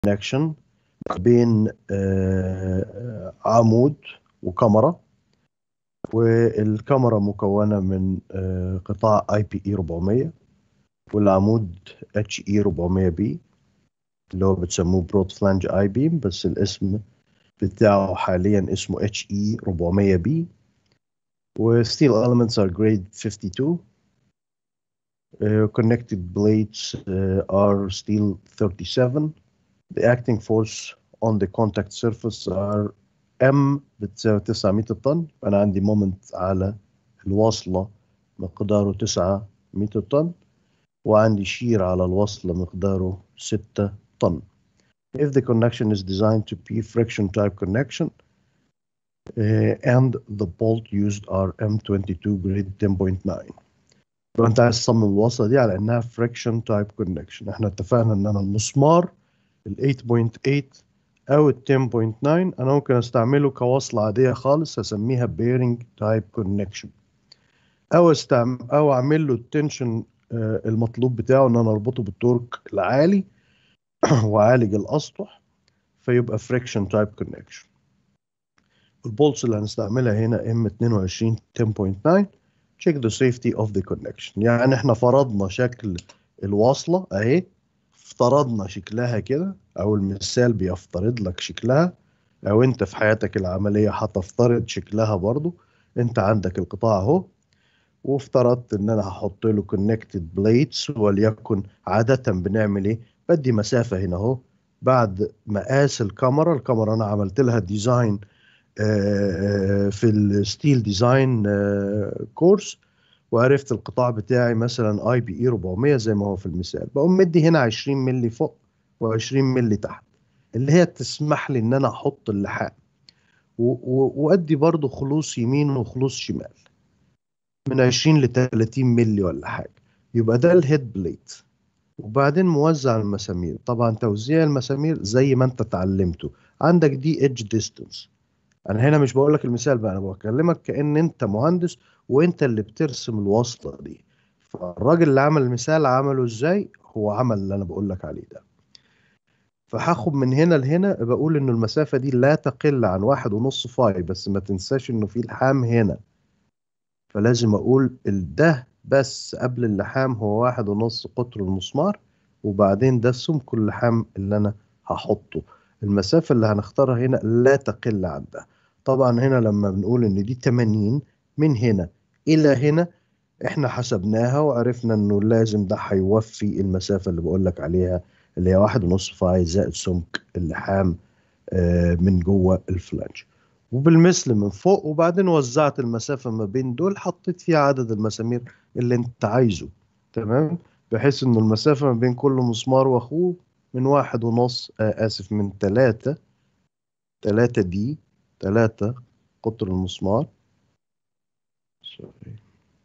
كونكشن بين آه، عمود وكاميرا والكاميرا مكونة من آه، قطاع اي بي اي 400 والعمود اتش اي 400 بي اللي هو بتسموه برود فلانج اي بيم بس الاسم بتاعه حاليا اسمه اتش اي 400 بي وستيل elements are grade 52 Uh, connected blades uh, are steel 37 the acting force on the contact surface are M بتساوي 900 طن فأنا عندي مومنت على الوصلة مقداره 900 طن وعندي شير على الوصلة مقداره 6 طن if the connection is designed to be friction type connection uh, and the bolt used are M22 grade 10.9 لو انت عايز تصمم الوصلة دي على انها friction type connection احنا اتفقنا ان انا المسمار ال 8.8 او ال 10.9 انا ممكن استعمله كوصلة عادية خالص هسميها bearing type connection او استعمل او اعمل له التنشن المطلوب بتاعه ان انا اربطه بالتورك العالي واعالج الاسطح فيبقى friction type connection البولتس اللي هنستعملها هنا ام 22 10.9 check the safety of the connection يعني احنا فرضنا شكل الوصلة اهي افترضنا شكلها كده او المثال بيفترض لك شكلها او انت في حياتك العملية هتفترض شكلها برضو انت عندك القطاع اهو وافترضت ان انا هحط له كونكتد بليتس وليكن عادة بنعمل ايه بدي مسافة هنا اهو بعد مقاس الكاميرا الكاميرا انا عملت لها ديزاين في الستيل ديزاين كورس وعرفت القطاع بتاعي مثلا اي بي اي 400 زي ما هو في المثال بقوم مدي هنا 20 مللي فوق و20 مللي تحت اللي هي تسمح لي ان انا احط اللحام وادي برضو خلوص يمين وخلوص شمال من 20 ل 30 مللي ولا حاجه يبقى ده الهيد بليت وبعدين موزع المسامير طبعا توزيع المسامير زي ما انت اتعلمته عندك دي ايدج ديستنس انا هنا مش بقول لك المثال بقى انا بكلمك كان انت مهندس وانت اللي بترسم الوصله دي فالراجل اللي عمل المثال عمله ازاي هو عمل اللي انا بقول لك عليه ده فهاخد من هنا لهنا بقول انه المسافه دي لا تقل عن واحد ونص فاي بس ما تنساش انه في لحام هنا فلازم اقول ده بس قبل اللحام هو واحد ونص قطر المسمار وبعدين ده سمك اللحام اللي انا هحطه المسافة اللي هنختارها هنا لا تقل عن ده طبعا هنا لما بنقول ان دي 80 من هنا الى هنا احنا حسبناها وعرفنا انه لازم ده هيوفي المسافة اللي بقول لك عليها اللي هي واحد ونص فاي زائد سمك اللحام من جوه الفلانج وبالمثل من فوق وبعدين وزعت المسافة ما بين دول حطيت فيها عدد المسامير اللي انت عايزه تمام بحيث انه المسافة ما بين كل مسمار واخوه من واحد ونص آه آسف من تلاتة تلاتة دي تلاتة قطر المسمار سوري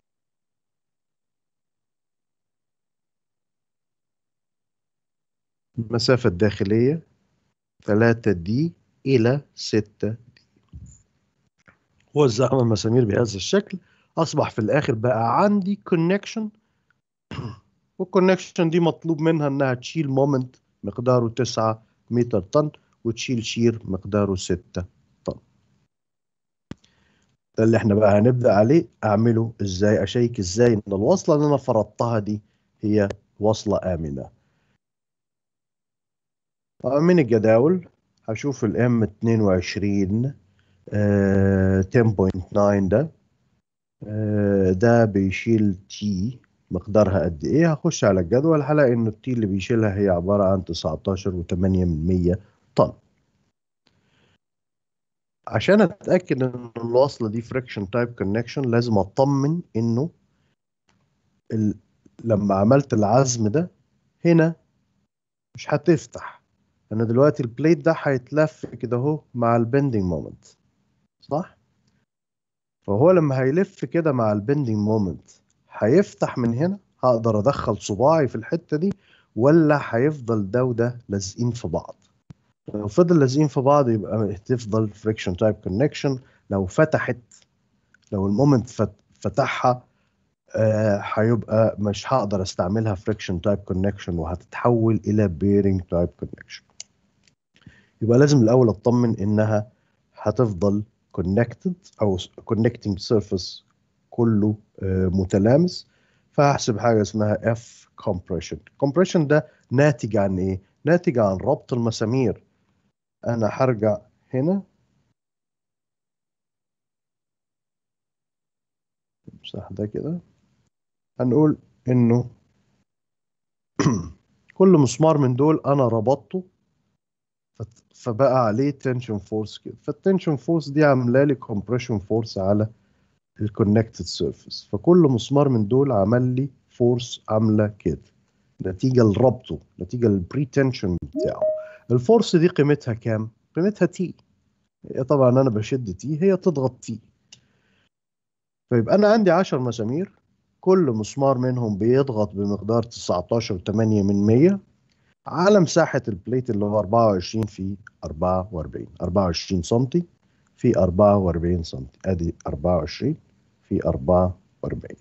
المسافة الداخلية تلاتة دي إلى ستة دي وزعنا المسامير بهذا الشكل أصبح في الآخر بقى عندي كونكشن والكونكشن دي مطلوب منها إنها تشيل مومنت مقداره 9 متر طن وتشيل شير مقداره 6 طن ده اللي احنا بقى هنبدأ عليه اعمله ازاي اشيك ازاي ان الوصلة اللي انا فرضتها دي هي وصلة آمنة من الجداول هشوف الام 22 آه 10.9 ده آه ده بيشيل تي مقدارها قد ايه هخش على الجدول هلاقي ان التي اللي بيشيلها هي عبارة عن 19.8 طن عشان اتاكد ان الوصله دي فريكشن تايب كونكشن لازم اطمن انه ال... لما عملت العزم ده هنا مش هتفتح انا دلوقتي البليت ده هيتلف كده اهو مع البندنج مومنت صح فهو لما هيلف كده مع البندنج مومنت هيفتح من هنا هقدر ادخل صباعي في الحته دي ولا هيفضل ده وده لازقين في بعض لو فضل لازقين في بعض يبقى تفضل فريكشن تايب كونكشن لو فتحت لو المومنت فتحها هيبقى آه مش هقدر استعملها فريكشن تايب كونكشن وهتتحول الى بيرنج تايب كونكشن يبقى لازم الاول اطمن انها هتفضل connected او connecting surface كله آه، متلامس فهحسب حاجه اسمها F compression compression ده ناتج عن ايه ناتج عن ربط المسامير انا هرجع هنا امسح ده كده هنقول انه كل مسمار من دول انا ربطته فبقى عليه تنشن فورس كده فالتنشن فورس دي عامله لي كومبريشن فورس على الكونكتد سيرفيس فكل مسمار من دول عمل لي فورس عامله كده نتيجه لربطه نتيجه للبريتنشن بتاعه الفورس دي قيمتها كام قيمتها تي طبعا انا بشد تي هي تضغط تي فيبقى انا عندي 10 مسامير كل مسمار منهم بيضغط بمقدار 19.8 من 100 على مساحة البليت اللي هو 24 في 44 24 سم في 44 سم ادي 24 في 44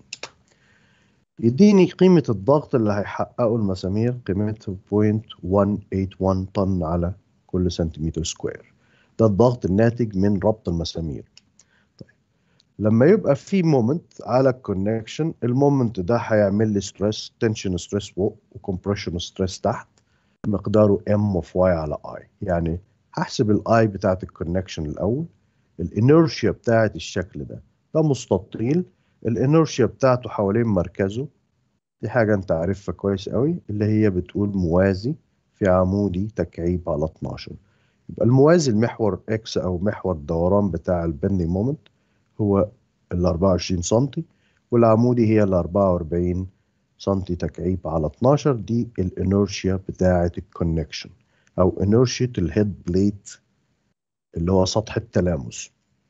يديني قيمة الضغط اللي هيحققه المسامير قيمته 0.181 طن على كل سنتيمتر سكوير ده الضغط الناتج من ربط المسامير طيب. لما يبقى في مومنت على الكونكشن المومنت ده هيعمل لي ستريس تنشن ستريس فوق وكمبريشن ستريس تحت مقداره ام اوف واي على اي يعني هحسب الاي بتاعت الكونكشن الاول الانرشيا بتاعت الشكل ده ده مستطيل الانرشيا بتاعته حوالين مركزه دي حاجة انت عارفها كويس قوي اللي هي بتقول موازي في عمودي تكعيب على 12 يبقى الموازي المحور اكس او محور الدوران بتاع البندي مومنت هو ال 24 سم والعمودي هي ال 44 سم تكعيب على 12 دي الانرشيا بتاعة الكونكشن او انرشيا الهيد بليت اللي هو سطح التلامس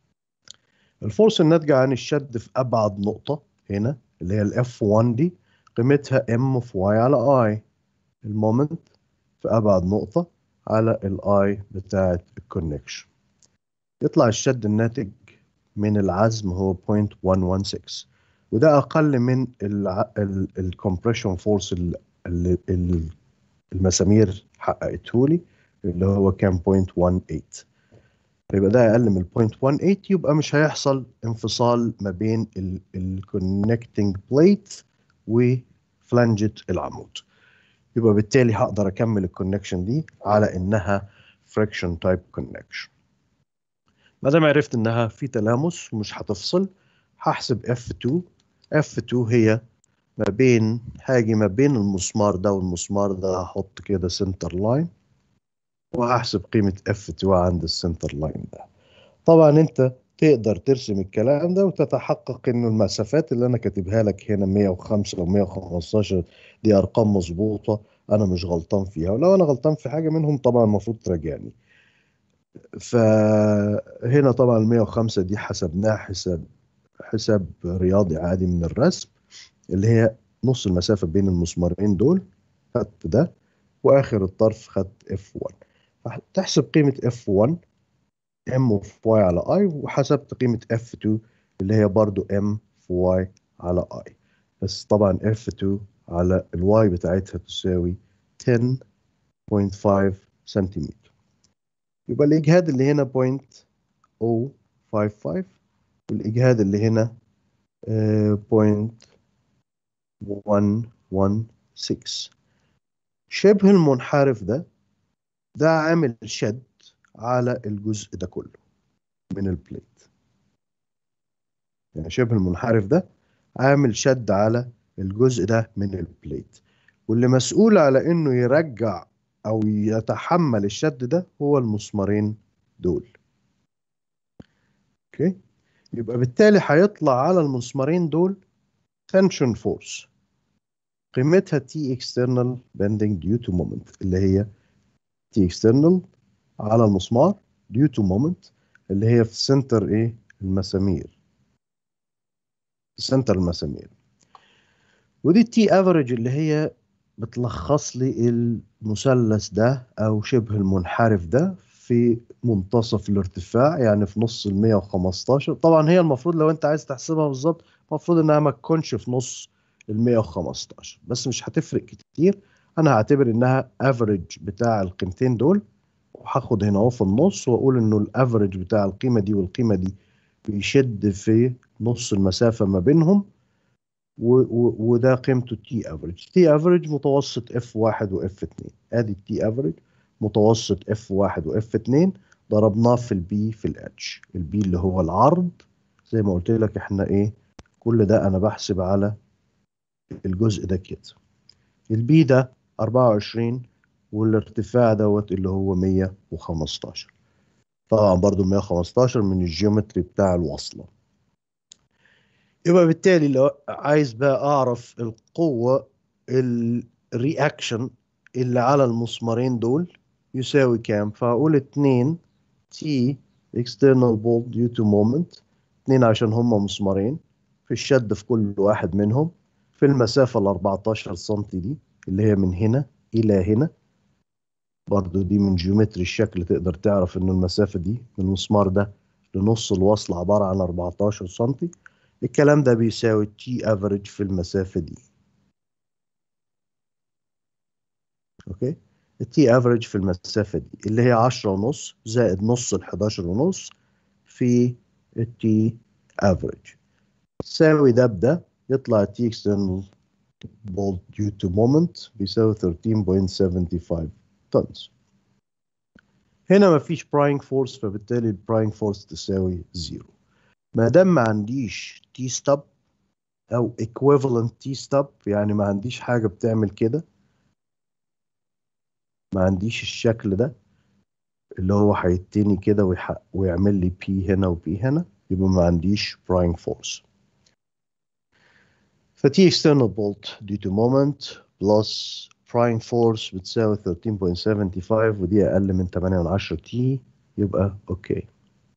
الفورس الناتجة عن الشد في ابعد نقطة هنا اللي هي الاف 1 دي قيمتها ام في واي على اي المومنت في ابعد نقطة على الاي بتاعة الكونكشن يطلع الشد الناتج من العزم هو 0.116 وده اقل من الكompression فورس اللي المسامير حققته لي اللي هو كان 0.18 فيبقى ده اقل من 0.18 يبقى مش هيحصل انفصال ما بين الكونكتنج بليت وفلانجة العمود يبقى بالتالي هقدر اكمل الكونكشن دي على انها فريكشن تايب كونكشن ما دام عرفت انها في تلامس ومش هتفصل هحسب F2 F2 هي ما بين هاجي ما بين المسمار ده والمسمار ده هحط كده سنتر لاين وهحسب قيمة F2 عند السنتر لاين ده طبعا انت تقدر ترسم الكلام ده وتتحقق انه المسافات اللي انا كاتبها لك هنا 105 او 115 دي ارقام مظبوطه انا مش غلطان فيها ولو انا غلطان في حاجه منهم طبعا المفروض تراجعني فهنا طبعا ال 105 دي حسبناها حساب حساب رياضي عادي من الرسم اللي هي نص المسافة بين المسمارين دول خدت ده وآخر الطرف خدت F1 تحسب قيمة F1 M of Y على I وحسبت قيمة F2 اللي هي برضو M في Y على I بس طبعا F2 على الواي بتاعتها تساوي 10.5 سنتيمتر يبقى الإجهاد اللي هنا 0.055 والإجهاد اللي هنا بوينت 116 شبه المنحرف ده ده عامل شد على الجزء ده كله من البليت يعني شبه المنحرف ده عامل شد على الجزء ده من البليت واللي مسؤول على انه يرجع او يتحمل الشد ده هو المسمارين دول اوكي يبقى بالتالي هيطلع على المسمارين دول tension force قيمتها T external bending due to moment اللي هي T external على المسمار due to moment اللي هي في سنتر ايه المسامير في سنتر المسامير ودي T average اللي هي بتلخص لي المثلث ده او شبه المنحرف ده في منتصف الارتفاع يعني في نص ال 115 طبعا هي المفروض لو انت عايز تحسبها بالظبط المفروض انها ما تكونش في نص ال 115 بس مش هتفرق كتير انا هعتبر انها افريج بتاع القيمتين دول وهاخد هنا اهو في النص واقول انه الافرج بتاع القيمه دي والقيمه دي بيشد في نص المسافه ما بينهم و و وده قيمته تي افريج تي افريج متوسط اف 1 واف 2 ادي التي افريج متوسط اف 1 واف 2 ضربناه في البي في الاتش البي اللي هو العرض زي ما قلت لك احنا ايه كل ده انا بحسب على الجزء ده كده البي ده 24 والارتفاع دوت اللي هو 115 طبعا برضو 115 من الجيومتري بتاع الوصله يبقى بالتالي لو عايز بقى اعرف القوه الرياكشن اللي على المسمارين دول يساوي كام فهقول 2 تي external bolt due to moment 2 عشان هم مسمارين في الشد في كل واحد منهم في المسافة ال 14 سم دي اللي هي من هنا إلى هنا برضو دي من جيومتري الشكل تقدر تعرف إن المسافة دي من المسمار ده لنص الوصل عبارة عن 14 سم الكلام ده بيساوي تي افريج في المسافة دي اوكي التي افريج في المسافة دي اللي هي 10 ونص زائد نص ال 11 ونص في التي افريج تساوي ده بده يطلع تي external bolt due to moment بيساوي 13.75 tons هنا مفيش براينج فورس فبالتالي البراينج فورس تساوي زيرو ما دام ما عنديش تي ستوب او equivalent تي ستوب يعني ما عنديش حاجه بتعمل كده ما عنديش الشكل ده اللي هو هيتني كده ويح... ويعمل لي بي هنا وبي هنا يبقى ما عنديش براينج فورس فتي external bolt due to moment plus prime force بتساوي 13.75 ودي أقل من 8 من 10 تي يبقى أوكي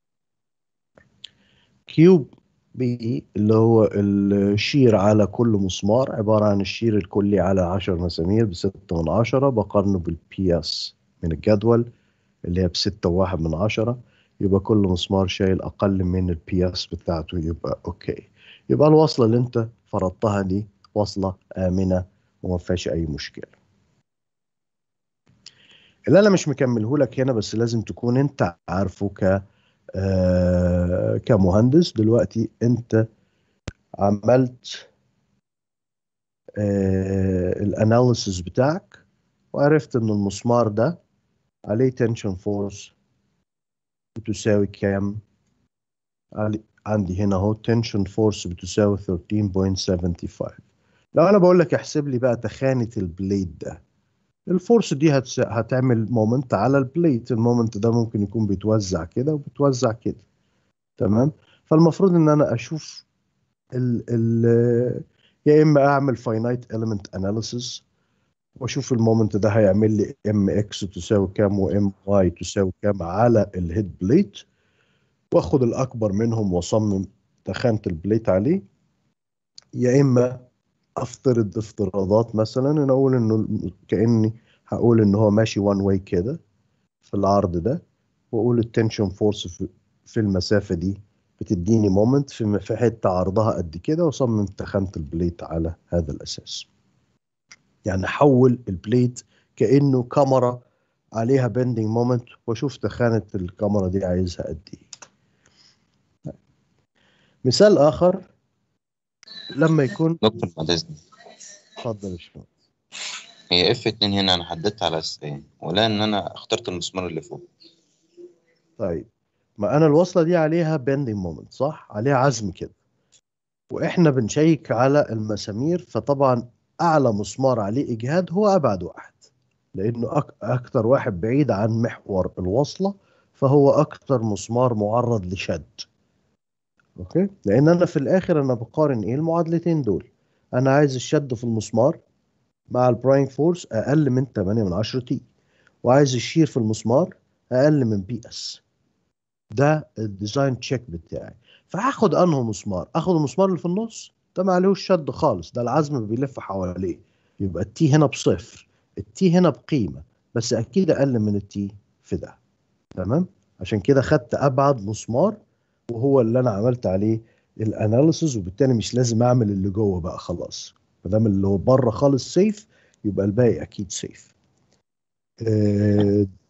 كيوب بي اللي هو الشير على كل مسمار عبارة عن الشير الكلي على 10 مسامير بستة من عشرة بقارنه بالبي اس من الجدول اللي هي بستة وواحد من عشرة يبقى كل مسمار شايل أقل من البي اس بتاعته يبقى أوكي يبقى الوصلة اللي أنت فرضتها دي وصلة آمنة وما فيهاش أي مشكلة اللي أنا مش مكمله لك هنا بس لازم تكون أنت عارفه ك آه كمهندس دلوقتي أنت عملت آه الاناليسيس بتاعك وعرفت ان المسمار ده عليه تنشن فورس بتساوي كام عندي هنا اهو تنشن فورس بتساوي 13.75 لو انا بقول لك احسب لي بقى تخانه البليد ده الفورس دي هتس... هتعمل مومنت على البليت المومنت ده ممكن يكون بيتوزع كده وبيتوزع كده تمام فالمفروض ان انا اشوف ال ال يا اما اعمل فاينايت element اناليسيس واشوف المومنت ده هيعمل لي ام اكس تساوي كام وام واي تساوي كام على الهيد بليت واخد الاكبر منهم واصمم تخانه البليت عليه يا اما افترض افتراضات مثلا انا اقول انه كاني هقول ان هو ماشي وان واي كده في العرض ده واقول التنشن فورس في المسافه دي بتديني مومنت في في حته عرضها قد كده واصمم تخانه البليت على هذا الاساس يعني احول البليت كانه كاميرا عليها بندنج مومنت واشوف تخانه الكاميرا دي عايزها قد ايه مثال اخر لما يكون دكتور بعد اذنك اتفضل يا شباب هي اف 2 هنا انا حددت على اساس ايه ولا ان انا اخترت المسمار اللي فوق طيب ما انا الوصله دي عليها بندنج مومنت صح عليها عزم كده واحنا بنشيك على المسامير فطبعا اعلى مسمار عليه اجهاد هو ابعد واحد لانه أك اكتر واحد بعيد عن محور الوصله فهو اكتر مسمار معرض لشد اوكي لان انا في الاخر انا بقارن ايه المعادلتين دول انا عايز الشد في المسمار مع البراينج فورس اقل من 8 من 10 تي وعايز الشير في المسمار اقل من بي اس ده الديزاين تشيك بتاعي فهاخد انه مسمار اخد المسمار اللي في النص ده ما عليهوش شد خالص ده العزم بيلف حواليه يبقى التي هنا بصفر التي هنا بقيمه بس اكيد اقل من التي في ده تمام عشان كده خدت ابعد مسمار وهو اللي انا عملت عليه الاناليسز وبالتالي مش لازم اعمل اللي جوه بقى خلاص ما دام اللي هو بره خالص سيف يبقى الباقي اكيد سيف آه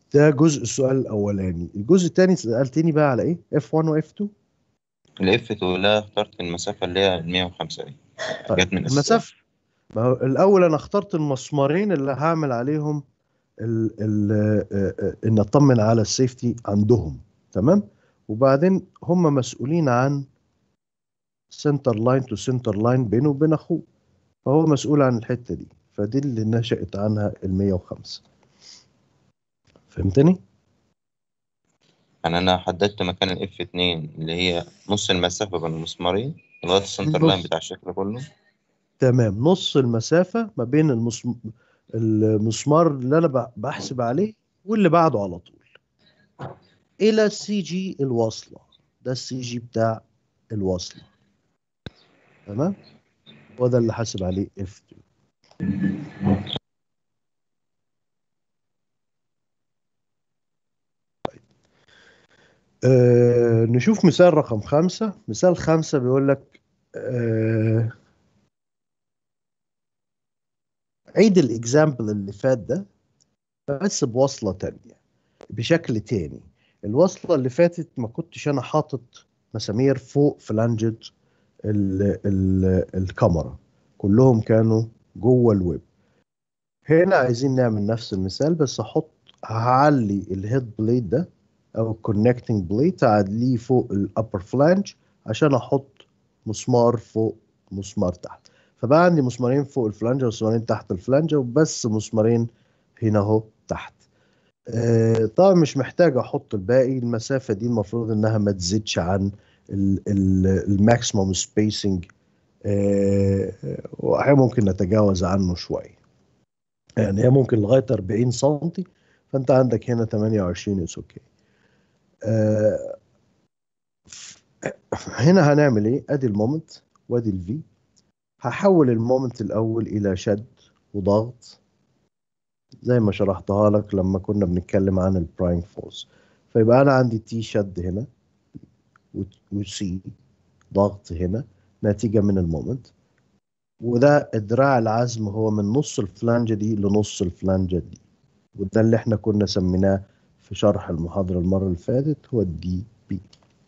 ده جزء السؤال الاولاني الجزء الثاني سالتني بقى على ايه F1 و F2 الاف تقولها اخترت المسافة اللي هي 105 دي طيب جت من المسافه ما هو الاول انا اخترت المسمارين اللي هعمل عليهم ال ال آه، آه، ان اطمن على السيفتي عندهم تمام وبعدين هم مسؤولين عن سنتر لاين تو سنتر لاين بينه وبين اخوه فهو مسؤول عن الحته دي فدي اللي نشأت عنها ال 105 فهمتني؟ يعني انا حددت مكان الاف 2 اللي هي نص المسافة بين المسمارين لغاية السنتر لاين نص. بتاع الشكل كله تمام نص المسافة ما بين المسم... المسمار اللي أنا ب- بحسب عليه واللي بعده على طول إلى السي جي الواصلة ده السي جي بتاع الواصلة تمام هو ده اللي حاسب عليه F2 طيب. آه نشوف مثال رقم خمسة مثال خمسة بيقول لك آه عيد الاكزامبل اللي فات ده بس بوصلة تانية بشكل تاني الوصلة اللي فاتت ما كنتش انا حاطط مسامير فوق فلانجة ال ال الكاميرا كلهم كانوا جوه الويب هنا عايزين نعمل نفس المثال بس احط هعلي الهيد بليد ده او الكونكتنج بليد هعليه فوق الابر فلانج عشان احط مسمار فوق مسمار تحت فبقى عندي مسمارين فوق الفلانجة ومسمارين تحت الفلانجة وبس مسمارين هنا اهو تحت آه، طبعا مش محتاج احط الباقي المسافة دي المفروض انها ما تزيدش عن الماكسيموم سبيسنج وهي ممكن نتجاوز عنه شوية يعني هي ممكن لغاية 40 سم فانت عندك هنا 28 اتس اوكي هنا هنعمل ايه ادي المومنت وادي الفي هحول المومنت الاول الى شد وضغط زي ما شرحتها لك لما كنا بنتكلم عن البرايم فورس فيبقى انا عندي تي شد هنا وسي ضغط هنا ناتجة من المومنت وده دراع العزم هو من نص الفلانجة دي لنص الفلانجة دي وده اللي احنا كنا سميناه في شرح المحاضرة المرة اللي فاتت هو الدي بي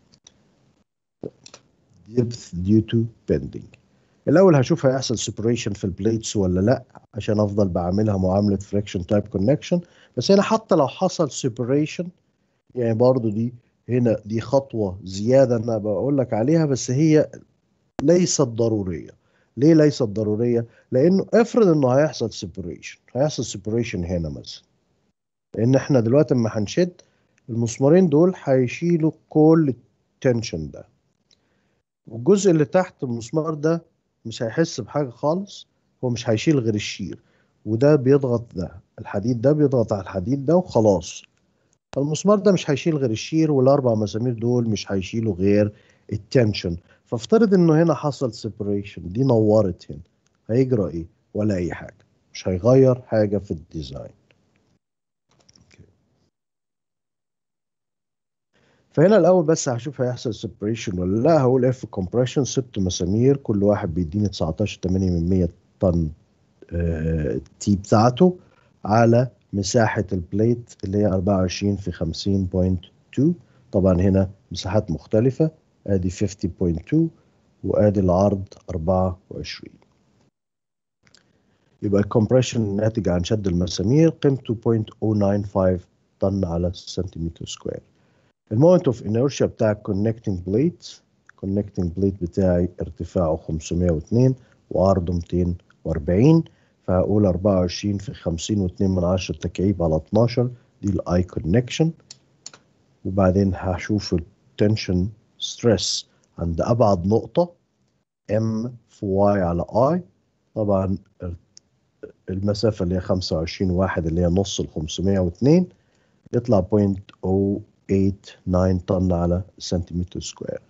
depth due to bending الاول هشوف هيحصل separation في البليتس ولا لا عشان افضل بعملها معامله friction type connection بس هنا حتى لو حصل separation يعني برضو دي هنا دي خطوه زياده انا بقول لك عليها بس هي ليست ضروريه ليه ليست ضروريه لانه افرض انه هيحصل separation هيحصل separation هنا مثلا لان احنا دلوقتي اما هنشد المسمارين دول هيشيلوا كل التنشن ده والجزء اللي تحت المسمار ده مش هيحس بحاجة خالص هو مش هيشيل غير الشير وده بيضغط ده الحديد ده بيضغط على الحديد ده وخلاص المسمار ده مش هيشيل غير الشير والاربع مسامير دول مش هيشيلوا غير التنشن فافترض انه هنا حصل سيبريشن دي نورت هنا هيجرى ايه ولا اي حاجة مش هيغير حاجة في الديزاين فهنا الاول بس هشوف هيحصل سيبريشن ولا لا هقول اف كومبريشن ست مسامير كل واحد بيديني 19 8 من 100 طن آه تي بتاعته على مساحة البليت اللي هي 24 في 50.2 طبعا هنا مساحات مختلفة ادي 50.2 وادي العرض 24 يبقى الكومبريشن الناتج عن شد المسامير قيمته 0.095 طن على سنتيمتر سكوير المومنت اوف انيرشيا بتاع الكونكتنج بليت الكونكتنج بليت بتاعي ارتفاعه 502 وعرضه 240 فهقول 24 في 50 و2 من 10 تكعيب على 12 دي الاي كونكشن وبعدين هشوف التنشن ستريس عند ابعد نقطة ام في واي على اي طبعا المسافة اللي هي 25 واحد اللي هي نص ال 502 يطلع 0.089 طن على سنتيمتر سكوير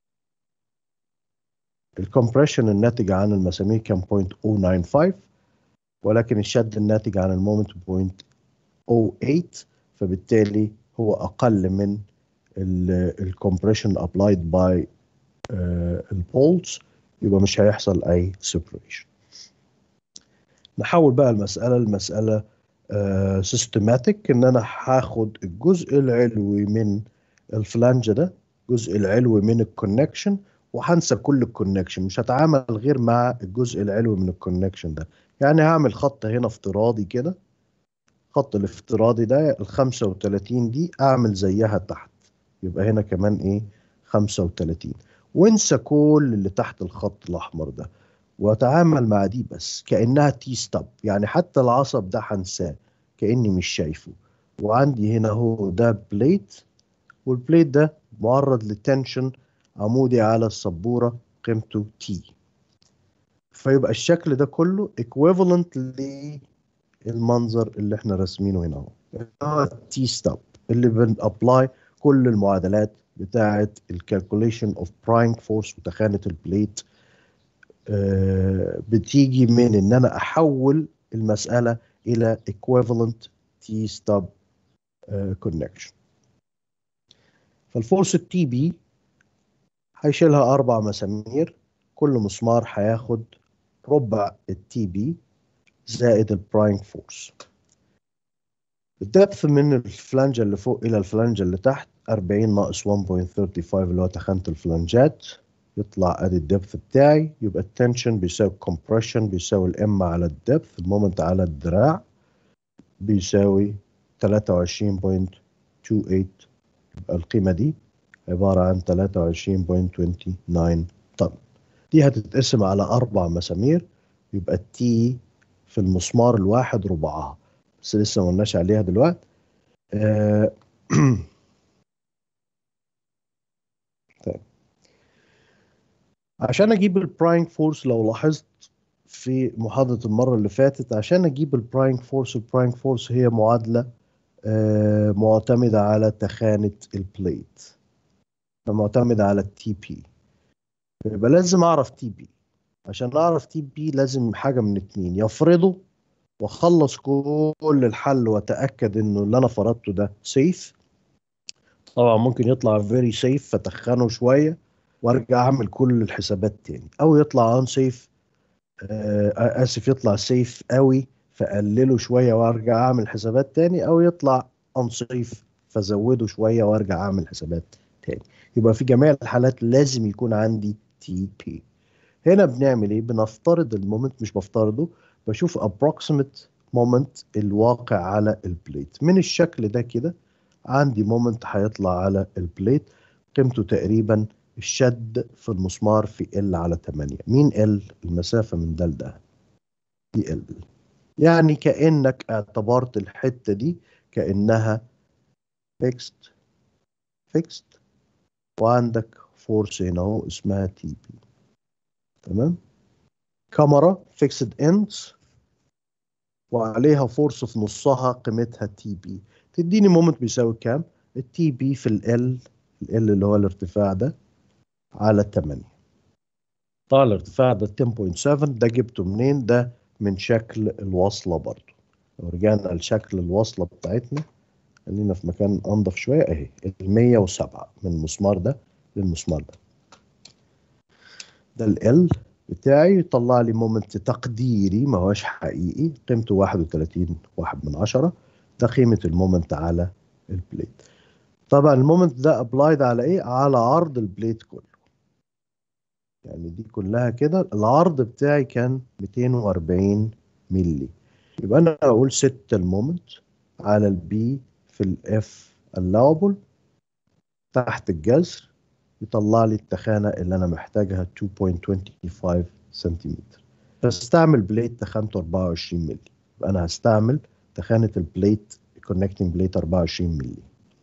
الكمبريشن الناتج عن المسامير كان 0.095 ولكن الشد الناتج عن المومنت 0.08 فبالتالي هو اقل من الكمبريشن ابلايد باي البولز يبقى مش هيحصل اي سيبريشن نحول بقى المسألة لمسألة سيستماتيك ان انا هاخد الجزء العلوي من الفلانج ده الجزء العلوي من الكونكشن وهنسى كل الكونكشن مش هتعامل غير مع الجزء العلوي من الكونكشن ده يعني هعمل خط هنا افتراضي كده الخط الافتراضي ده ال 35 دي اعمل زيها تحت يبقى هنا كمان ايه 35 وانسى كل اللي تحت الخط الاحمر ده واتعامل مع دي بس كانها تي ستوب يعني حتى العصب ده هنساه كاني مش شايفه وعندي هنا هو ده بليت والبليت ده معرض لتنشن عمودي على السبوره قيمته تي فيبقى الشكل ده كله equivalent للمنظر اللي احنا راسمينه هنا اهو تي ستوب اللي بنابلاي كل المعادلات بتاعه الكالكوليشن اوف براينج فورس وتخانه البليت آه بتيجي من ان انا احول المساله الى equivalent تي ستوب كونكشن فالفورس التي بي هيشيلها اربع مسامير كل مسمار هياخد ربع التي بي زائد البراينج فورس الدبث من الفلانجة اللي فوق إلى الفلانجة اللي تحت 40 ناقص 1.35 اللي هو تخانة الفلانجات يطلع ادي الدبث بتاعي يبقى التنشن بيساوي الكمبريشن بيساوي الام على الدبث المومنت على الدراع بيساوي 23.28 يبقى القيمة دي عبارة عن 23.29 طن دي هتتقسم على أربع مسامير يبقى التي في المسمار الواحد ربعها بس لسه ما قلناش عليها دلوقتي آه طيب عشان اجيب البراينج فورس لو لاحظت في محاضرة المرة اللي فاتت عشان اجيب البراينج فورس البراينج فورس هي معادلة آه معتمدة على تخانة البليت معتمدة على التي بي يبقى لازم اعرف تي بي عشان اعرف تي بي لازم حاجه من اتنين يفرضه واخلص كل الحل واتاكد انه اللي انا فرضته ده سيف طبعا ممكن يطلع فيري سيف فتخنه شويه وارجع اعمل كل الحسابات تاني او يطلع ان سيف آه اسف يطلع سيف قوي فقلله شويه وارجع اعمل حسابات تاني او يطلع ان سيف فزوده شويه وارجع اعمل حسابات تاني يبقى في جميع الحالات لازم يكون عندي تي بي هنا بنعمل ايه بنفترض المومنت مش بفترضه بشوف approximate مومنت الواقع على البليت من الشكل ده كده عندي مومنت هيطلع على البليت قيمته تقريبا الشد في المسمار في ال على 8 مين ال المسافه من ده لده دي ال يعني كانك اعتبرت الحته دي كانها fixed fixed وعندك فورس هنا اهو اسمها تي بي تمام كاميرا فيكسد اندز وعليها فورس في نصها قيمتها تي بي تديني مومنت بيساوي كام التي بي في ال ال اللي هو الارتفاع ده على 8 طبعا الارتفاع ده 10.7 ده جبته منين ده من شكل الوصلة برضو لو رجعنا لشكل الوصلة بتاعتنا خلينا في مكان انضف شوية اهي ال 107 من المسمار ده للمسمار ده ده ال بتاعي يطلع لي مومنت تقديري ما هوش حقيقي قيمته 31 واحد من عشرة ده قيمة المومنت على البليت طبعا المومنت ده ابلايد على ايه على عرض البليت كله يعني دي كلها كده العرض بتاعي كان 240 ملي يبقى انا اقول 6 المومنت على البي في الاف allowable تحت الجذر يطلع لي التخانة اللي أنا محتاجها 2.25 سنتيمتر بستعمل بليت تخانته 24 ملي يبقى أنا هستعمل تخانة البليت كونكتنج بليت 24 ملي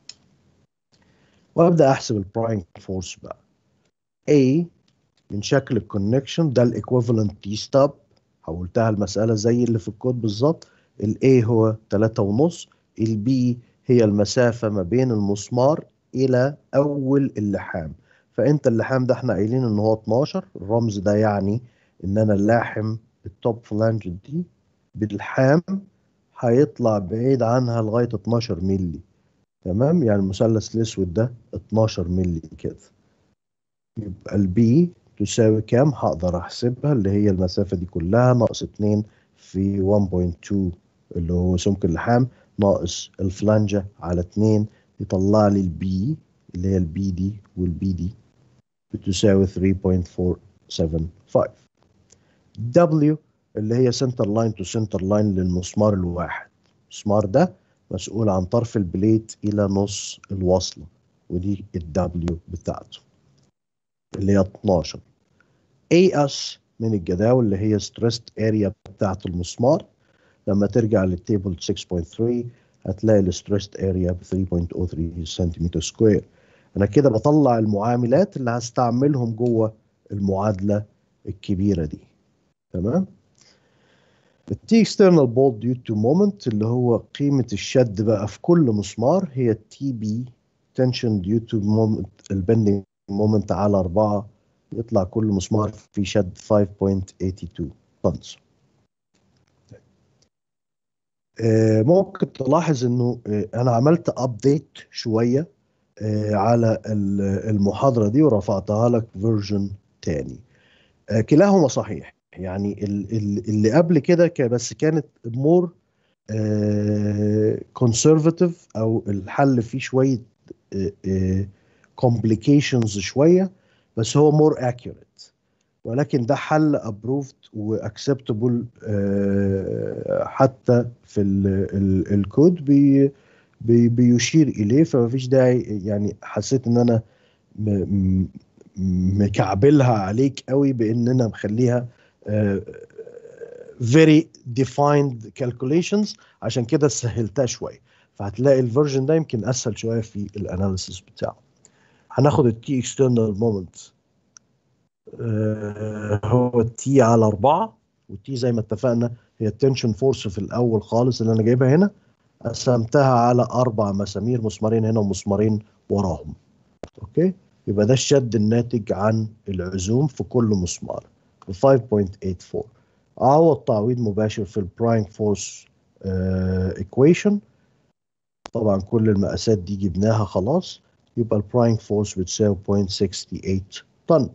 وأبدأ أحسب البراينج فورس بقى A من شكل الكونكشن ده الايكوفالنت تي ستوب حولتها المسألة زي اللي في الكود بالظبط ال A هو 3.5 ال B هي المسافة ما بين المسمار إلى أول اللحام فانت اللحام ده احنا قايلين ان هو 12 الرمز ده يعني ان انا اللاحم التوب فلانج دي بالحام هيطلع بعيد عنها لغايه 12 مللي تمام يعني المثلث الاسود ده 12 مللي كده يبقى البي تساوي كام هقدر احسبها اللي هي المسافه دي كلها ناقص 2 في اللي هو سمك اللحام ناقص الفلانجة على 2 يطلع لي البي اللي هي البي دي والبي دي بتساوي 3.475 W اللي هي سنتر لاين تو سنتر لاين للمسمار الواحد المسمار ده مسؤول عن طرف البليت إلى نص الوصلة ودي الدبليو بتاعته اللي هي 12 AS من الجداول اللي هي ستريست اريا بتاعت المسمار لما ترجع للتيبل 6.3 هتلاقي الستريست اريا ب 3.03 سنتيمتر سكوير انا كده بطلع المعاملات اللي هستعملهم جوه المعادله الكبيره دي تمام التي اكسترنال بولد ديو تو مومنت اللي هو قيمه الشد بقى في كل مسمار هي التي بي تنشن ديو تو مومنت البندنج مومنت على 4 يطلع كل مسمار فيه شد 5.82 طنز آه، ممكن تلاحظ انه آه، انا عملت ابديت شويه آه، على ال- المحاضره دي ورفعتها لك فيرجن تاني آه، كلاهما صحيح يعني ال- ال- اللي قبل كده كان- بس كانت مور كونسرفاتيف او الحل فيه شويه كومبليكيشنز شويه بس هو مور اكيوريت ولكن ده حل ابروفد واكسبتبل حتى في ال- ال- الكود بي بي بيشير اليه فما فيش داعي يعني حسيت ان انا م- م- مكعبلها عليك قوي بان انا مخليها آه، very defined calculations عشان كده سهلتها شويه فهتلاقي الفيرجن ده يمكن اسهل شويه في الاناليسيس بتاعه هناخد التي اكسترنال مومنت هو التي على 4 والتي زي ما اتفقنا هي التنشن فورس في الاول خالص اللي انا جايبها هنا قسمتها على اربع مسامير مسمارين هنا ومسمارين وراهم اوكي يبقى ده الشد الناتج عن العزوم في كل مسمار ب 5.84 اعوض تعويض مباشر في البرايم فورس ايكويشن طبعا كل المقاسات دي جبناها خلاص يبقى البرايم فورس بتساوي 0.68 طن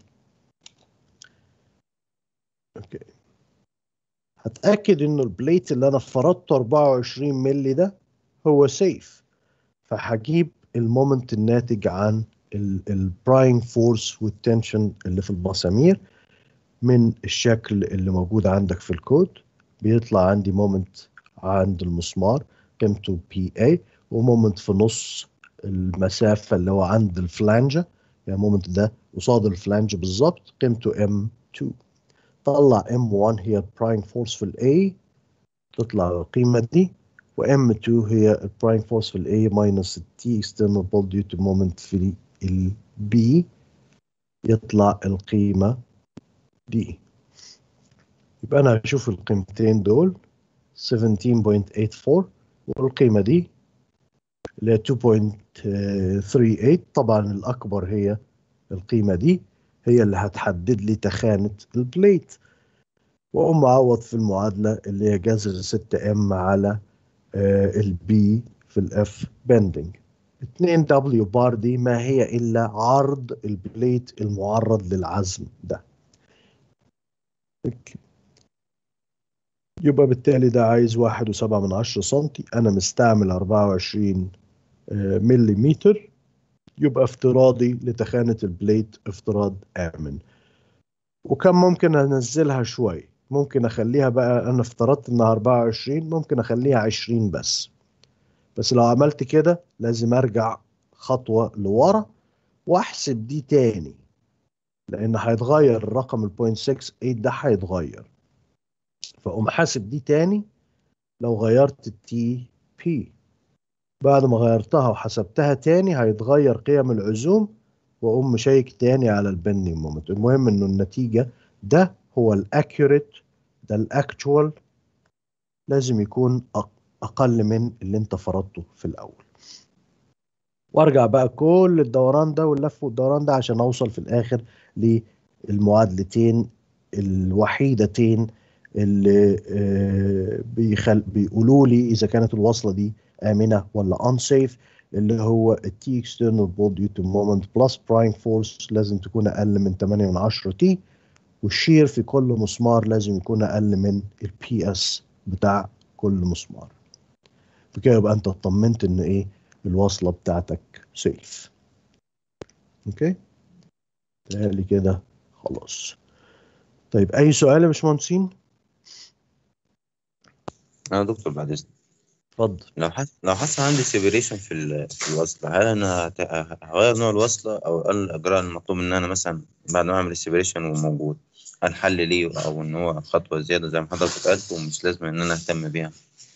اوكي هتاكد انه البليت اللي انا فرضته 24 مللي ده هو سيف فهجيب المومنت الناتج عن البرايم فورس والتنشن اللي في المسامير من الشكل اللي موجود عندك في الكود بيطلع عندي مومنت عند المسمار قيمته بي اي ومومنت في نص المسافة اللي هو عند الفلانجة يعني مومنت ده قصاد الفلانج بالظبط قيمته ام 2 طلع ام 1 هي البرايم فورس في الاي تطلع القيمة دي وام 2 هي البرايم فورس في الاي ماينس التي اكسترنال بول ديو تو مومنت في البي يطلع القيمة دي يبقى انا هشوف القيمتين دول 17.84 والقيمة دي اللي هي 2.38 طبعا الأكبر هي القيمة دي هي اللي هتحدد لي تخانة البليت وأقوم أعوض في المعادلة اللي هي جذر 6 ام على البي في الاف بندنج 2 دبليو بار دي ما هي إلا عرض البليت المعرض للعزم ده أوكي. يبقى بالتالي ده عايز واحد وسبعة من عشرة سنتي أنا مستعمل أربعة وعشرين مليمتر يبقى افتراضي لتخانة البليت افتراض آمن وكان ممكن أنزلها شوي ممكن أخليها بقى أنا افترضت إنها 24 ممكن أخليها 20 بس بس لو عملت كده لازم أرجع خطوة لورا وأحسب دي تاني لأن هيتغير الرقم ال 0.68 ده هيتغير فأقوم حاسب دي تاني لو غيرت التي بي بعد ما غيرتها وحسبتها تاني هيتغير قيم العزوم واقوم مشيك تاني على البندنج مومنت المهم انه النتيجه ده هو الاكيوريت ده الاكتوال لازم يكون أق- اقل من اللي انت فرضته في الاول وارجع بقى كل الدوران ده واللف والدوران ده عشان اوصل في الاخر للمعادلتين الوحيدتين اللي آه، بيخل... بيقولوا لي اذا كانت الوصله دي امنه ولا unsafe اللي هو التي external ball due to moment plus prime force لازم تكون اقل من 8 من 10 تي والشير في كل مسمار لازم يكون اقل من البي اس بتاع كل مسمار بكده يبقى انت اطمنت ان ايه الوصله بتاعتك سيف اوكي تهيألي كده خلاص طيب اي سؤال يا باشمهندسين انا دكتور بعد اذنك اتفضل لو حس لو حصل عندي سيبريشن في ال- في الوصلة هل أنا هت- هغير نوع الوصلة أو أقل الإجراء المطلوب إن أنا مثلا بعد ما أعمل السيبريشن وموجود هل حل ليه أو إن هو خطوة زيادة زي ما حضرتك قلت ومش لازم إن أنا أهتم بيها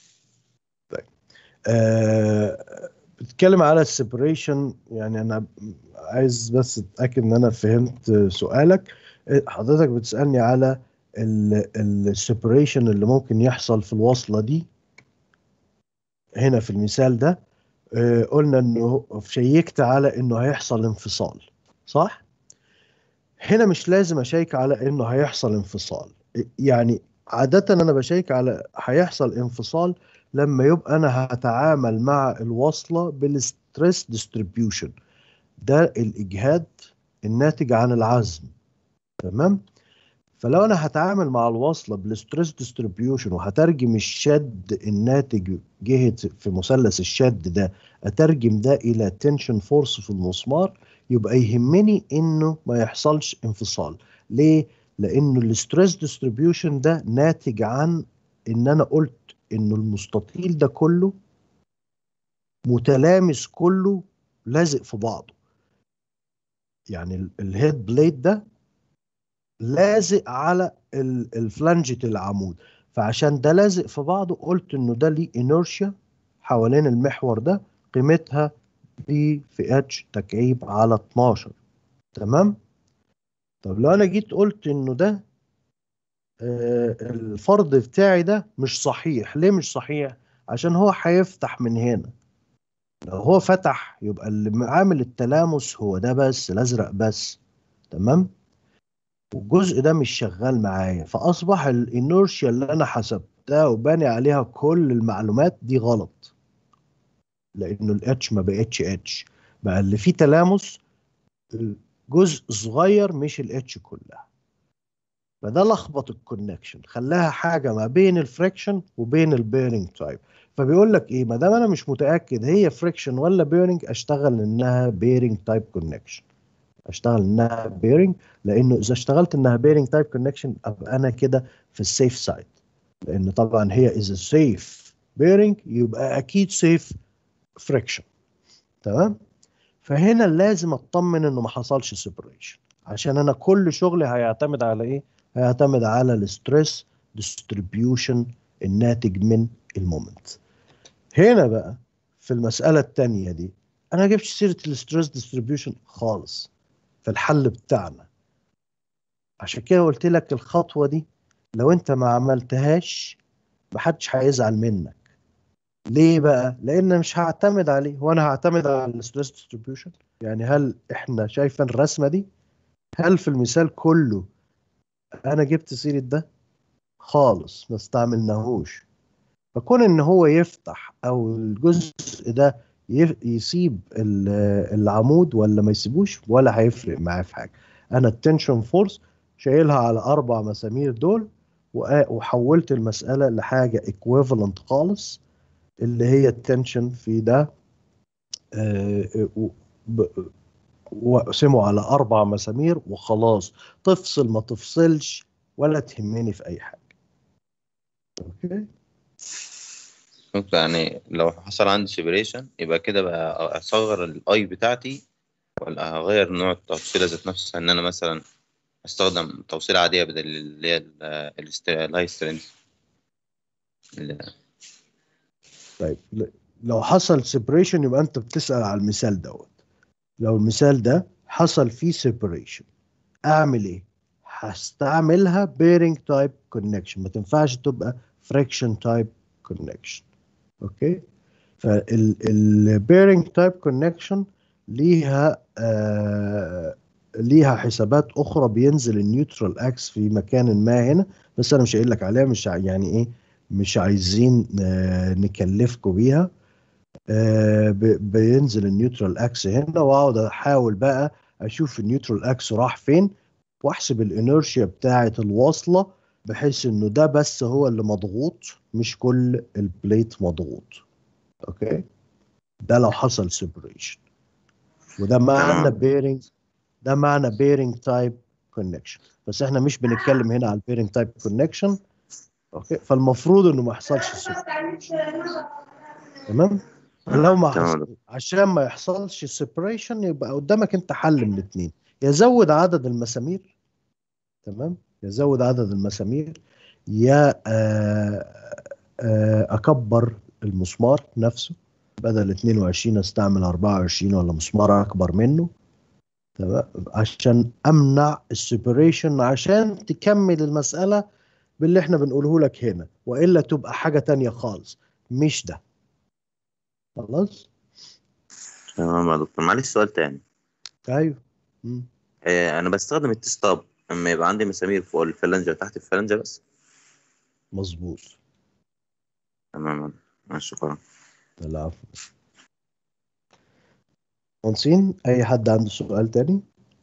آه بتتكلم على السيبريشن يعني انا عايز بس اتاكد ان انا فهمت سؤالك حضرتك بتسالني على السيبريشن اللي ممكن يحصل في الوصله دي هنا في المثال ده آه قلنا انه شيكت على انه هيحصل انفصال صح هنا مش لازم اشيك على انه هيحصل انفصال يعني عادة انا بشيك على هيحصل انفصال لما يبقى انا هتعامل مع الوصلة بالستريس ديستريبيوشن ده الاجهاد الناتج عن العزم تمام فلو انا هتعامل مع الوصلة بالستريس ديستريبيوشن وهترجم الشد الناتج جهة في مثلث الشد ده اترجم ده الى تنشن فورس في المسمار يبقى يهمني انه ما يحصلش انفصال ليه لانه الستريس ديستريبيوشن ده ناتج عن ان انا قلت انه المستطيل ده كله متلامس كله لازق في بعضه يعني الهيد بليد ده لازق على الفلانجة العمود فعشان ده لازق في بعضه قلت انه ده ليه انرشيا حوالين المحور ده قيمتها بي في اتش تكعيب على 12 تمام طب لو انا جيت قلت انه ده آه الفرض بتاعي ده مش صحيح ليه مش صحيح عشان هو هيفتح من هنا لو هو فتح يبقى اللي عامل التلامس هو ده بس الازرق بس تمام والجزء ده مش شغال معايا فاصبح الانورشيا اللي انا حسبتها وباني عليها كل المعلومات دي غلط لانه الاتش ما بقتش اتش بقى اللي فيه تلامس جزء صغير مش الاتش كلها فده لخبط الكونكشن خلاها حاجه ما بين الفريكشن وبين البيرنج تايب فبيقول لك ايه ما دام انا مش متاكد هي فريكشن ولا بيرنج اشتغل انها بيرنج تايب كونكشن اشتغل انها بيرنج لانه اذا اشتغلت انها بيرنج تايب كونكشن ابقى انا كده في السيف سايد لان طبعا هي اذا سيف بيرنج يبقى اكيد سيف فريكشن تمام فهنا لازم اطمن انه ما حصلش سيبريشن عشان انا كل شغلي هيعتمد على ايه هيعتمد على الستريس ديستريبيوشن الناتج من المومنت هنا بقى في المساله الثانيه دي انا ما جبتش سيره الستريس ديستريبيوشن خالص في الحل بتاعنا عشان كده قلت لك الخطوه دي لو انت ما عملتهاش محدش هيزعل منك ليه بقى؟ لان مش هعتمد عليه وانا هعتمد على الستريس ديستريبيوشن يعني هل احنا شايفين الرسمه دي؟ هل في المثال كله انا جبت سيره ده؟ خالص ما استعملناهوش فكون ان هو يفتح او الجزء ده يسيب العمود ولا ما يسيبوش ولا هيفرق معاه في حاجه انا التنشن فورس شايلها على اربع مسامير دول وحولت المساله لحاجه ايكويفالنت خالص اللي هي التنشن في ده واقسمه على اربع مسامير وخلاص تفصل ما تفصلش ولا تهمني في اي حاجه اوكي يعني لو حصل عندي سيبريشن يبقى كده بقى اصغر الاي بتاعتي ولا هغير نوع التوصيله ذات نفسها ان انا مثلا استخدم توصيله عاديه بدل اللي هي الهاي سترينث طيب لو حصل سيبريشن يبقى انت بتسال على المثال دوت لو المثال ده حصل فيه سيبريشن اعمل ايه هستعملها بيرنج تايب كونكشن ما تنفعش تبقى فريكشن تايب كونكشن اوكي فالبيرنج تايب كونكشن ليها آه ليها حسابات اخرى بينزل النيوترال اكس في مكان ما هنا بس انا مش قايل لك عليها مش يعني ايه مش عايزين آه نكلفكم بيها آه بينزل النيوترال اكس هنا واقعد احاول بقى اشوف النيوترال اكس راح فين واحسب الانرشيا بتاعه الوصله بحيث انه ده بس هو اللي مضغوط مش كل البليت مضغوط اوكي ده لو حصل سيبريشن وده معنى تمام. بيرنج ده معنى بيرنج تايب كونكشن بس احنا مش بنتكلم هنا على البيرنج تايب كونكشن اوكي فالمفروض انه ما يحصلش separation. تمام لو ما تمام. حصل عشان ما يحصلش سيبريشن يبقى قدامك انت حل من اتنين يزود عدد المسامير تمام يزود عدد المسامير يا آه، آه، اكبر المسمار نفسه بدل 22 استعمل 24 ولا مسمار اكبر منه تمام عشان امنع السيبريشن عشان تكمل المساله باللي احنا بنقوله لك هنا والا تبقى حاجه تانية خالص مش ده خلاص تمام يا دكتور معلش سؤال تاني ايوه مم. آه انا بستخدم التستاب اما يبقى عندي مسامير فوق الفلنجة وتحت الفلنجة بس مظبوط تمام يا دكتور. ماشي شكرا العفو مهندسين اي حد عنده سؤال تاني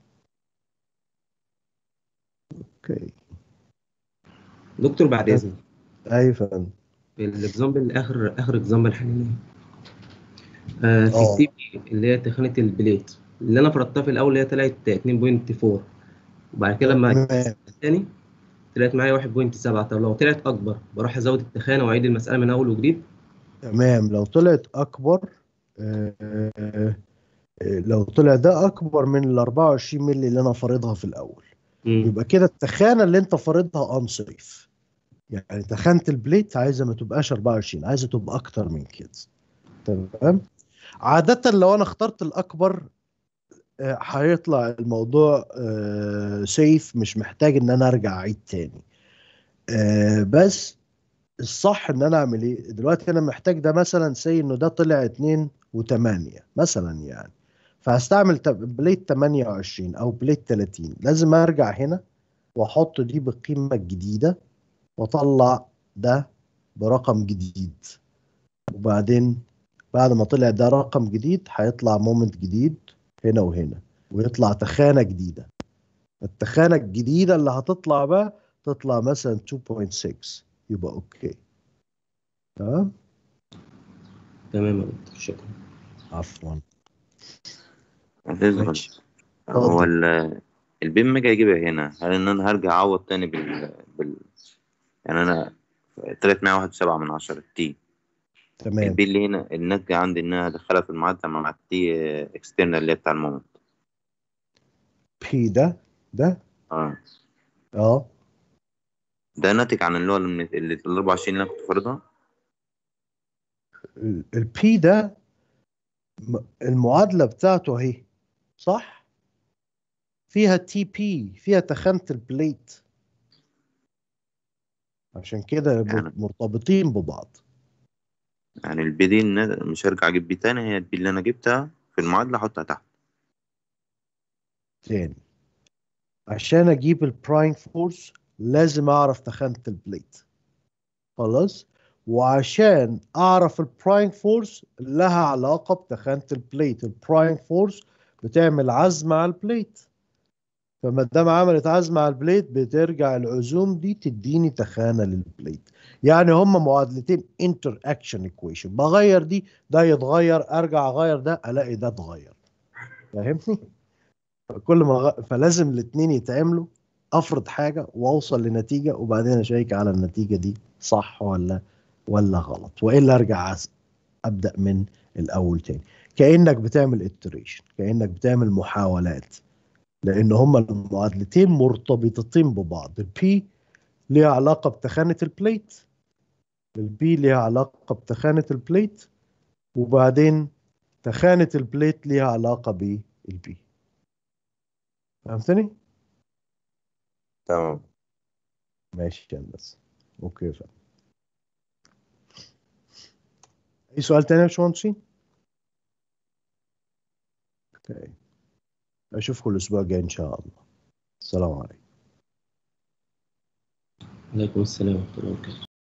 اوكي دكتور بعد اذنك اي فندم الاكزامبل اخر اخر اكزامبل حليناه آه في اه. التي بي اللي هي تخانه البليت اللي انا فرضتها في الاول اللي هي طلعت 2.4 وبعد كده لما تمام الثاني طلعت معايا 1.7 طب لو طلعت اكبر بروح ازود التخانه واعيد المساله من اول وجديد تمام لو طلعت اكبر آه، آه، آه، لو طلع ده اكبر من ال 24 مللي اللي انا فارضها في الاول مم. يبقى كده التخانه اللي انت فارضها انصيف يعني تخانه البليت عايزه ما تبقاش 24 عايزه تبقى اكتر من كده تمام عاده لو انا اخترت الاكبر آه، هيطلع الموضوع سيف مش محتاج ان انا ارجع اعيد تاني آه، بس الصح ان انا اعمل ايه دلوقتي انا محتاج ده مثلا سي انه ده طلع 2 و8 مثلا يعني فهستعمل تب- بليت 28 او بليت 30 لازم ارجع هنا واحط دي بالقيمه الجديده واطلع ده برقم جديد وبعدين بعد ما طلع ده رقم جديد هيطلع مومنت جديد هنا وهنا ويطلع تخانه جديده التخانه الجديده اللي هتطلع بقى تطلع مثلا 2.6 يبقى اوكي تمام تمام يا دكتور شكرا عفوا هتظهر ماشي هو اتفضل. ال- البيم ما اجيبها هنا هل ان انا هرجع اعوض تاني بال, بال... يعني انا طلعت معايا واحد وسبعة من عشرة تي تمام البي اللي هنا الناتجة عندي انها ادخلها في المعادلة مع التي اكسترنال اللي هي بتاع المومنت بي ده ده اه اه ده ناتج عن اللي هو من ال 24 اللي انا كنت فارضها البي ده م- المعادله بتاعته اهي صح فيها تي بي فيها تخانه البليت عشان كده يعني- مرتبطين ببعض يعني البي دي النا- مش هرجع اجيب بي تاني هي البي اللي انا جبتها في المعادلة احطها تحت تاني عشان اجيب البرايم فورس لازم اعرف تخانه البليت خلاص وعشان اعرف البرايم فورس لها علاقه بتخانه البليت البرايم فورس بتعمل عزم على البليت فما دام عملت عزم على البليت بترجع العزوم دي تديني تخانه للبليت يعني هما معادلتين انتر اكشن ايكويشن بغير دي ده يتغير ارجع اغير ده الاقي ده اتغير فاهمني كل ما غ... فلازم الاثنين يتعملوا افرض حاجه واوصل لنتيجه وبعدين اشيك على النتيجه دي صح ولا ولا غلط والا ارجع أس- ابدا من الاول تاني كانك بتعمل اتريشن كانك بتعمل محاولات لان هما المعادلتين مرتبطتين ببعض البي ليها علاقه بتخانه البليت البي ليها علاقه بتخانه البليت وبعدين تخانه البليت ليها علاقه بالبي فهمتني؟ تمام ماشي يا هندسة اوكي فهم. اي سؤال تاني يا باشمهندسين؟ اوكي اشوفكم الاسبوع الجاي ان شاء الله السلام عليكم عليكم السلام ورحمه الله وبركاته